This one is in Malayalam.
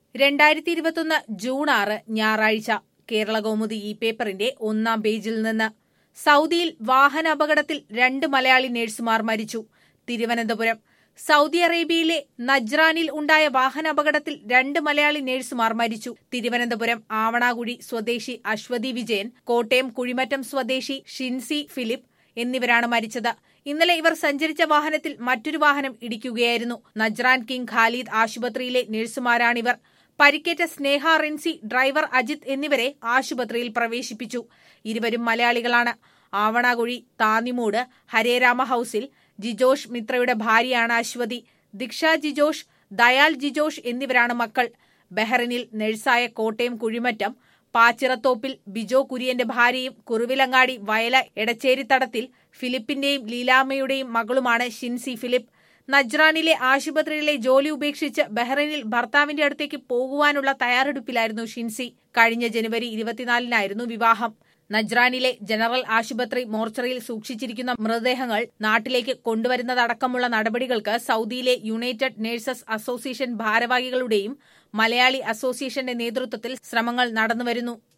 രണ്ടായിരത്തി ഇരുപത്തൊന്ന് ജൂൺ ആറ് ഞായറാഴ്ച കേരള കൗമുദി ഈ പേപ്പറിന്റെ ഒന്നാം പേജിൽ നിന്ന് സൗദിയിൽ വാഹന അപകടത്തിൽ രണ്ട് മലയാളി നഴ്സുമാർ മരിച്ചു തിരുവനന്തപുരം സൗദി അറേബ്യയിലെ നജ്റാനിൽ ഉണ്ടായ വാഹനാപകടത്തിൽ രണ്ട് മലയാളി നഴ്സുമാർ മരിച്ചു തിരുവനന്തപുരം ആവണാകുഴി സ്വദേശി അശ്വതി വിജയൻ കോട്ടയം കുഴിമറ്റം സ്വദേശി ഷിൻസി ഫിലിപ്പ് എന്നിവരാണ് മരിച്ചത് ഇന്നലെ ഇവർ സഞ്ചരിച്ച വാഹനത്തിൽ മറ്റൊരു വാഹനം ഇടിക്കുകയായിരുന്നു നജ്റാൻ കിങ് ഖാലിദ് ആശുപത്രിയിലെ നഴ്സുമാരാണിവർ പരിക്കേറ്റ സ്നേഹ റിൻസി ഡ്രൈവർ അജിത് എന്നിവരെ ആശുപത്രിയിൽ പ്രവേശിപ്പിച്ചു ഇരുവരും മലയാളികളാണ് ആവണാകുഴി താന്നിമൂട് ഹരേരാമ ഹൌസിൽ ജിജോഷ് മിത്രയുടെ ഭാര്യയാണ് അശ്വതി ദീക്ഷ ജിജോഷ് ദയാൽ ജിജോഷ് എന്നിവരാണ് മക്കൾ ബഹ്റിനിൽ നഴ്സായ കോട്ടയം കുഴിമറ്റം പാച്ചിറത്തോപ്പിൽ ബിജോ കുര്യന്റെ ഭാര്യയും കുറുവിലങ്ങാടി വയല എടച്ചേരിത്തടത്തിൽ ഫിലിപ്പിന്റെയും ലീലാമ്മയുടെയും മകളുമാണ് ഷിൻസി ഫിലിപ്പ് നജ്റാനിലെ ആശുപത്രിയിലെ ജോലി ഉപേക്ഷിച്ച് ബഹ്റൈനിൽ ഭർത്താവിന്റെ അടുത്തേക്ക് പോകുവാനുള്ള തയ്യാറെടുപ്പിലായിരുന്നു ഷിൻസി കഴിഞ്ഞ ജനുവരി ഇരുപത്തിനാലിനായിരുന്നു വിവാഹം നജ്റാനിലെ ജനറൽ ആശുപത്രി മോർച്ചറിയിൽ സൂക്ഷിച്ചിരിക്കുന്ന മൃതദേഹങ്ങൾ നാട്ടിലേക്ക് കൊണ്ടുവരുന്നതടക്കമുള്ള നടപടികൾക്ക് സൗദിയിലെ യുണൈറ്റഡ് നഴ്സസ് അസോസിയേഷൻ ഭാരവാഹികളുടെയും മലയാളി അസോസിയേഷന്റെ നേതൃത്വത്തിൽ ശ്രമങ്ങൾ നടന്നുവരുന്നു